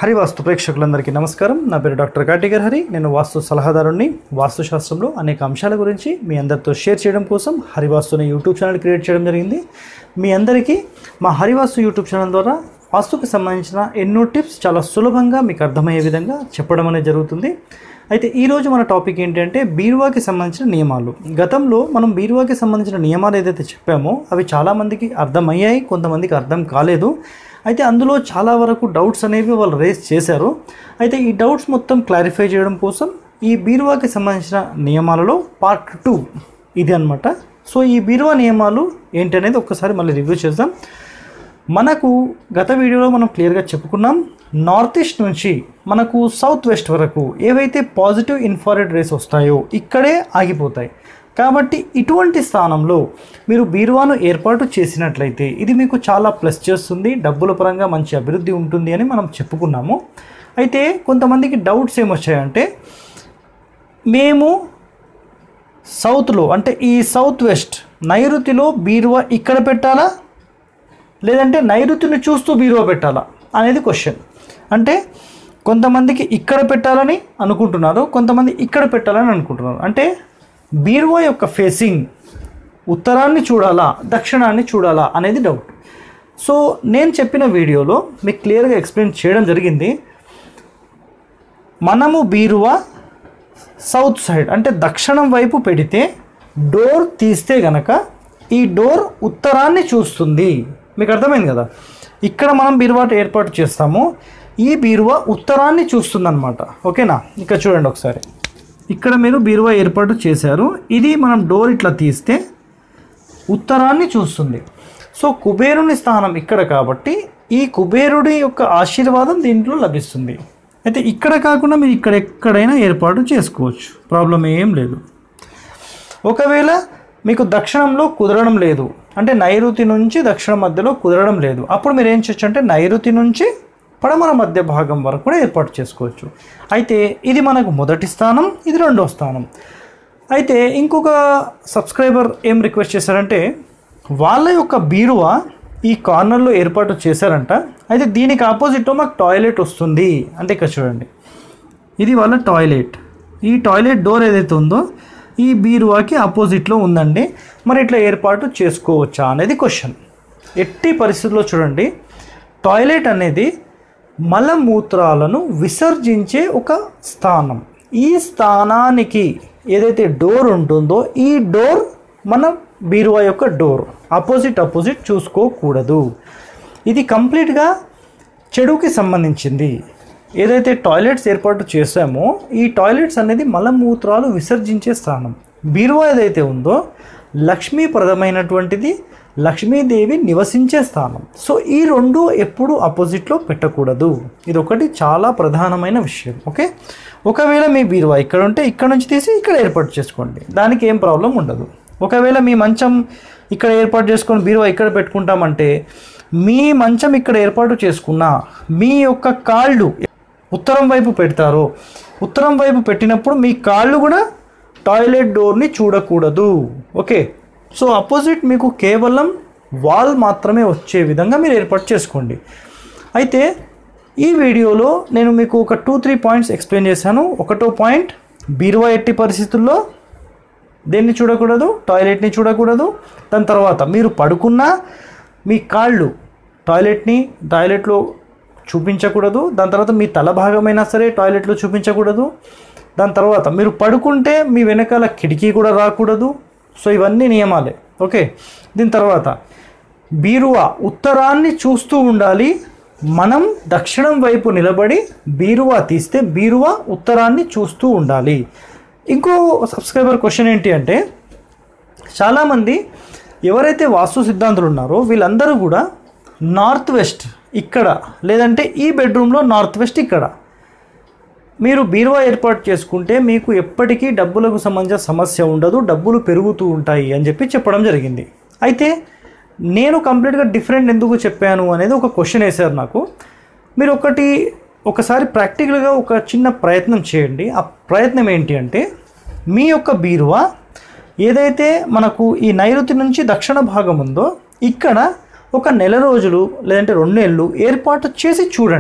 హరివాస్తు ప్రేక్షకులందరికీ నమస్కారం నా పేరు డాక్టర్ కాటిగర్ హరి నేను వాస్తు సలహాదారుణ్ణి వాస్తు శాస్త్రంలో అనేక అంశాల గురించి మీ అందరితో షేర్ చేయడం కోసం హరివాస్తు అనే యూట్యూబ్ ఛానల్ క్రియేట్ చేయడం జరిగింది మీ అందరికీ మా హరివాస్తు యూట్యూబ్ ఛానల్ ద్వారా వాస్తుకు సంబంధించిన ఎన్నో టిప్స్ చాలా సులభంగా మీకు అర్థమయ్యే విధంగా చెప్పడం అనేది జరుగుతుంది అయితే ఈరోజు మన టాపిక్ ఏంటంటే బీరువాకి సంబంధించిన నియమాలు గతంలో మనం బీరువాకి సంబంధించిన నియమాలు ఏదైతే చెప్పామో అవి చాలామందికి అర్థమయ్యాయి కొంతమందికి అర్థం కాలేదు అయితే అందులో చాలా వరకు డౌట్స్ అనేవి వాళ్ళు రేస్ చేశారు అయితే ఈ డౌట్స్ మొత్తం క్లారిఫై చేయడం కోసం ఈ బీరువాకి సంబంధించిన నియమాలలో పార్ట్ టూ ఇది అన్నమాట సో ఈ బీరువా నియమాలు ఏంటనేది ఒక్కసారి మళ్ళీ రివ్యూ చేద్దాం మనకు గత వీడియోలో మనం క్లియర్గా చెప్పుకున్నాం నార్త్ ఈస్ట్ నుంచి మనకు సౌత్ వెస్ట్ వరకు ఏవైతే పాజిటివ్ ఇన్ఫారెడ్ రేస్ వస్తాయో ఇక్కడే ఆగిపోతాయి కాబట్టి ఇటువంటి స్థానంలో మీరు బీరువాను ఏర్పాటు చేసినట్లయితే ఇది మీకు చాలా ప్లస్ చేస్తుంది డబ్బుల పరంగా మంచి అభివృద్ధి ఉంటుంది అని మనం చెప్పుకున్నాము అయితే కొంతమందికి డౌట్స్ ఏమొచ్చాయంటే మేము సౌత్లో అంటే ఈ సౌత్ వెస్ట్ నైరుతిలో బీరువా ఇక్కడ పెట్టాలా లేదంటే నైరుతిని చూస్తూ బీరువా పెట్టాలా అనేది క్వశ్చన్ అంటే కొంతమందికి ఇక్కడ పెట్టాలని అనుకుంటున్నారు కొంతమంది ఇక్కడ పెట్టాలని అనుకుంటున్నారు అంటే బీరువా యొక్క ఫేసింగ్ ఉత్తరాన్ని చూడాలా దక్షిణాన్ని చూడాలా అనేది డౌట్ సో నేను చెప్పిన వీడియోలో మీకు క్లియర్గా ఎక్స్ప్లెయిన్ చేయడం జరిగింది మనము బీరువా సౌత్ సైడ్ అంటే దక్షిణం వైపు పెడితే డోర్ తీస్తే గనక ఈ డోర్ ఉత్తరాన్ని చూస్తుంది మీకు అర్థమైంది కదా ఇక్కడ మనం బీరువా ఏర్పాటు చేస్తాము ఈ బీరువా ఉత్తరాన్ని చూస్తుందన్నమాట ఓకేనా ఇక్కడ చూడండి ఒకసారి ఇక్కడ మీరు బీరువా ఏర్పాటు చేశారు ఇది మనం డోర్ ఇట్లా తీస్తే ఉత్తరాన్ని చూస్తుంది సో కుబేరుని స్థానం ఇక్కడ కాబట్టి ఈ కుబేరుడి యొక్క ఆశీర్వాదం దీంట్లో లభిస్తుంది అయితే ఇక్కడ కాకుండా మీరు ఇక్కడ ఎక్కడైనా ఏర్పాటు చేసుకోవచ్చు ప్రాబ్లం ఏం లేదు ఒకవేళ మీకు దక్షిణంలో కుదరడం లేదు అంటే నైరుతి నుంచి దక్షిణ మధ్యలో కుదరడం లేదు అప్పుడు మీరు ఏం చేయొచ్చు అంటే నైరుతి నుంచి పడమర మధ్య భాగం వరకు కూడా ఏర్పాటు చేసుకోవచ్చు అయితే ఇది మనకు మొదటి స్థానం ఇది రెండో స్థానం అయితే ఇంకొక సబ్స్క్రైబర్ ఏం రిక్వెస్ట్ చేశారంటే వాళ్ళ యొక్క బీరువా ఈ కార్నర్లో ఏర్పాటు చేశారంట అయితే దీనికి ఆపోజిట్లో మాకు టాయిలెట్ వస్తుంది అంటే ఇక్కడ చూడండి ఇది వాళ్ళ టాయిలెట్ ఈ టాయిలెట్ డోర్ ఏదైతే ఉందో ఈ బీరువాకి ఆపోజిట్లో ఉందండి మరి ఇట్లా ఏర్పాటు చేసుకోవచ్చా అనేది క్వశ్చన్ ఎట్టి పరిస్థితుల్లో చూడండి టాయిలెట్ అనేది మలమూత్రాలను విసర్జించే ఒక స్థానం ఈ స్థానానికి ఏదైతే డోర్ ఉంటుందో ఈ డోర్ మన బీరువా యొక్క డోర్ ఆపోజిట్ ఆపోజిట్ చూసుకోకూడదు ఇది కంప్లీట్గా చెడుకి సంబంధించింది ఏదైతే టాయిలెట్స్ ఏర్పాటు చేశామో ఈ టాయిలెట్స్ అనేది మలమూత్రాలు విసర్జించే స్థానం బీరువా ఏదైతే ఉందో లక్ష్మీప్రదమైనటువంటిది లక్ష్మీదేవి నివసించే స్థానం సో ఈ రెండు ఎప్పుడు ఆపోజిట్లో పెట్టకూడదు ఇది ఒకటి చాలా ప్రధానమైన విషయం ఓకే ఒకవేళ మీ బీరువా ఇక్కడ ఉంటే ఇక్కడ నుంచి తీసి ఇక్కడ ఏర్పాటు చేసుకోండి దానికి ఏం ప్రాబ్లం ఉండదు ఒకవేళ మీ మంచం ఇక్కడ ఏర్పాటు చేసుకొని బీరువా ఇక్కడ పెట్టుకుంటామంటే మీ మంచం ఇక్కడ ఏర్పాటు చేసుకున్న మీ యొక్క కాళ్ళు ఉత్తరం వైపు పెడతారో ఉత్తరం వైపు పెట్టినప్పుడు మీ కాళ్ళు కూడా టాయిలెట్ డోర్ని చూడకూడదు ఓకే సో అపోజిట్ మీకు కేవలం వాల్ మాత్రమే వచ్చే విధంగా మీరు ఏర్పాటు చేసుకోండి అయితే ఈ వీడియోలో నేను మీకు ఒక టూ త్రీ పాయింట్స్ ఎక్స్ప్లెయిన్ చేశాను ఒకటో పాయింట్ బీరువా ఎట్టి పరిస్థితుల్లో దేన్ని చూడకూడదు టాయిలెట్ని చూడకూడదు దాని తర్వాత మీరు పడుకున్నా మీ కాళ్ళు టాయిలెట్ని టాయిలెట్లో చూపించకూడదు దాని తర్వాత మీ తల భాగమైనా సరే టాయిలెట్లో చూపించకూడదు దాని తర్వాత మీరు పడుకుంటే మీ వెనకాల కిటికీ కూడా రాకూడదు సో ఇవన్నీ నియమాలే ఓకే దీని తర్వాత బీరువా ఉత్తరాన్ని చూస్తూ ఉండాలి మనం దక్షిణం వైపు నిలబడి బీరువా తీస్తే బీరువా ఉత్తరాన్ని చూస్తూ ఉండాలి ఇంకో సబ్స్క్రైబర్ క్వశ్చన్ ఏంటి అంటే చాలామంది ఎవరైతే వాస్తు సిద్ధాంతులు ఉన్నారో వీళ్ళందరూ కూడా నార్త్ వెస్ట్ ఇక్కడ లేదంటే ఈ బెడ్రూమ్లో నార్త్ వెస్ట్ ఇక్కడ మీరు బీరువా ఏర్పాటు చేసుకుంటే మీకు ఎప్పటికీ డబ్బులకు సంబంధించిన సమస్య ఉండదు డబ్బులు పెరుగుతూ ఉంటాయి అని చెప్పి చెప్పడం జరిగింది అయితే నేను కంప్లీట్గా డిఫరెంట్ ఎందుకు చెప్పాను అనేది ఒక క్వశ్చన్ వేశారు నాకు మీరు ఒకటి ఒకసారి ప్రాక్టికల్గా ఒక చిన్న ప్రయత్నం చేయండి ఆ ప్రయత్నం ఏంటి అంటే మీ యొక్క బీరువా ఏదైతే మనకు ఈ నైరుతి నుంచి దక్షిణ భాగం ఉందో ఇక్కడ ఒక నెల రోజులు లేదంటే రెండు నెలలు ఏర్పాటు చేసి చూడండి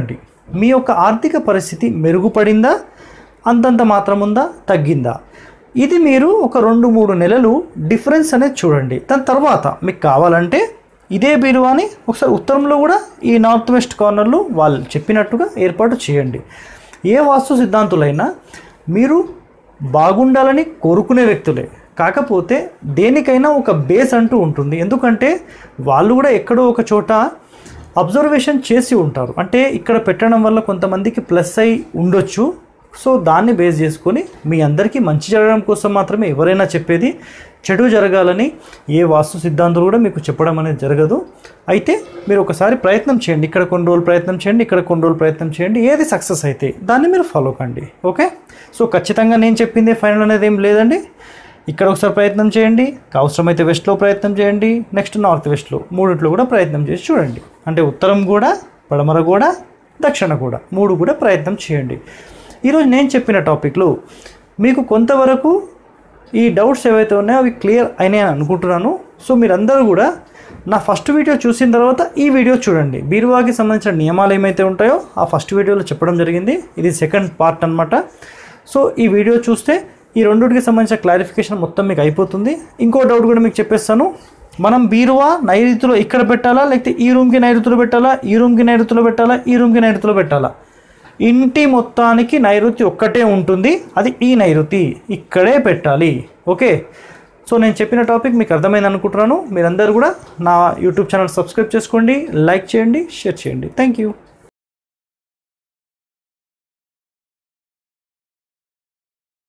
మీ యొక్క ఆర్థిక పరిస్థితి మెరుగుపడిందా అంతంత మాత్రం ఉందా తగ్గిందా ఇది మీరు ఒక రెండు మూడు నెలలు డిఫరెన్స్ అనేది చూడండి దాని తర్వాత మీకు కావాలంటే ఇదే బీరువాని ఒకసారి ఉత్తరంలో కూడా ఈ నార్త్ వెస్ట్ కార్నర్లో వాళ్ళు చెప్పినట్టుగా ఏర్పాటు చేయండి ఏ వాస్తు సిద్ధాంతులైనా మీరు బాగుండాలని కోరుకునే వ్యక్తులే కాకపోతే దేనికైనా ఒక బేస్ అంటూ ఉంటుంది ఎందుకంటే వాళ్ళు కూడా ఎక్కడో ఒక చోట అబ్జర్వేషన్ చేసి ఉంటారు అంటే ఇక్కడ పెట్టడం వల్ల కొంతమందికి ప్లస్ అయి ఉండొచ్చు సో దాన్ని బేస్ చేసుకొని మీ అందరికీ మంచి జరగడం కోసం మాత్రమే ఎవరైనా చెప్పేది చెడు జరగాలని ఏ వాస్తు సిద్ధాంతులు కూడా మీకు చెప్పడం అనేది జరగదు అయితే మీరు ఒకసారి ప్రయత్నం చేయండి ఇక్కడ కొన్ని రోజులు ప్రయత్నం చేయండి ఇక్కడ కొన్ని రోజులు ప్రయత్నం చేయండి ఏది సక్సెస్ అయితే దాన్ని మీరు ఫాలో కండి ఓకే సో ఖచ్చితంగా నేను చెప్పింది ఫైనల్ అనేది ఏం లేదండి ఇక్కడ ఒకసారి ప్రయత్నం చేయండి అవసరమైతే వెస్ట్లో ప్రయత్నం చేయండి నెక్స్ట్ నార్త్ వెస్ట్లో మూడిట్లో కూడా ప్రయత్నం చేసి చూడండి అంటే ఉత్తరం కూడా పడమర కూడా దక్షిణ కూడా మూడు కూడా ప్రయత్నం చేయండి ఈరోజు నేను చెప్పిన టాపిక్లు మీకు కొంతవరకు ఈ డౌట్స్ ఏవైతే ఉన్నాయో అవి క్లియర్ అయినాయని అనుకుంటున్నాను సో మీరందరూ కూడా నా ఫస్ట్ వీడియో చూసిన తర్వాత ఈ వీడియో చూడండి బీరువాకి సంబంధించిన నియమాలు ఏమైతే ఉంటాయో ఆ ఫస్ట్ వీడియోలో చెప్పడం జరిగింది ఇది సెకండ్ పార్ట్ అన్నమాట సో ఈ వీడియో చూస్తే ఈ రెండింటికి సంబంధించిన క్లారిఫికేషన్ మొత్తం మీకు అయిపోతుంది ఇంకో డౌట్ కూడా మీకు చెప్పేస్తాను మనం బీరువా నైరుతిలో ఇక్కడ పెట్టాలా లేకపోతే ఈ రూమ్కి నైరుతిలో పెట్టాలా ఈ రూమ్కి నైరుతిలో పెట్టాలా ఈ రూమ్కి నైరుతిలో పెట్టాలా ఇంటి మొత్తానికి నైరుతి ఒక్కటే ఉంటుంది అది ఈ నైరుతి ఇక్కడే పెట్టాలి ఓకే సో నేను చెప్పిన టాపిక్ మీకు అర్థమైంది అనుకుంటున్నాను మీరందరూ కూడా నా యూట్యూబ్ ఛానల్ సబ్స్క్రైబ్ చేసుకోండి లైక్ చేయండి షేర్ చేయండి థ్యాంక్ యూ